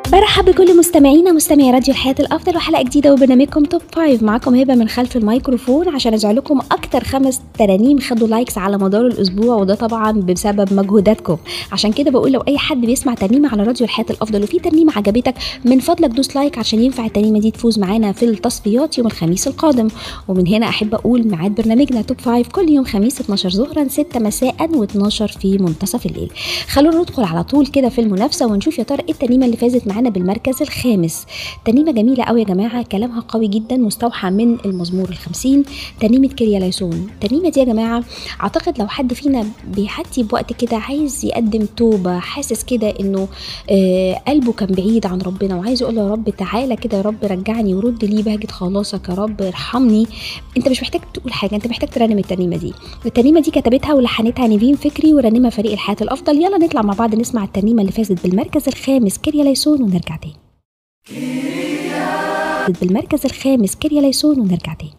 برحب بكل مستمعينا مستمعي راديو الحياة الأفضل وحلقة جديدة وبرنامجكم توب فايف معاكم هبة من خلف الميكروفون عشان أرجع لكم أكتر خمس ترانيم خدوا لايكس على مدار الأسبوع وده طبعا بسبب مجهوداتكم عشان كده بقول لو أي حد بيسمع ترنيمة على راديو الحياة الأفضل وفي ترنيمة عجبتك من فضلك دوس لايك عشان ينفع الترنيمة دي تفوز معانا في التصفيات يوم الخميس القادم ومن هنا أحب أقول ميعاد برنامجنا توب فايف كل يوم خميس 12 ظهرا 6 مساء و12 في منتصف الليل خلونا ندخل على طول كده في المنافسة ونشوف يا ترى إيه الترنيمة اللي فازت معانا بالمركز الخامس ترنيمة جميلة قوي يا جماعة كلامها قوي جدا مستوحى من المزمور الخمسين ترنيمة كريا ليسون الترنيمة دي يا جماعة أعتقد لو حد فينا بيحتي بوقت كده عايز يقدم توبة حاسس كده إنه آه قلبه كان بعيد عن ربنا وعايز يقول له يا رب تعالى كده يا رب رجعني ورد لي بهجة خلاصك يا رب ارحمني أنت مش محتاج تقول حاجة أنت محتاج ترنم الترنيمة دي الترنيمة دي كتبتها ولحنتها نيفين فكري ورنمها فريق الحياة الأفضل يلا نطلع مع بعض نسمع الترنيمة اللي فازت بالمركز الخامس كريا ليسون ونرجع تاني بالمركز الخامس كريا ليسون ونرجع تاني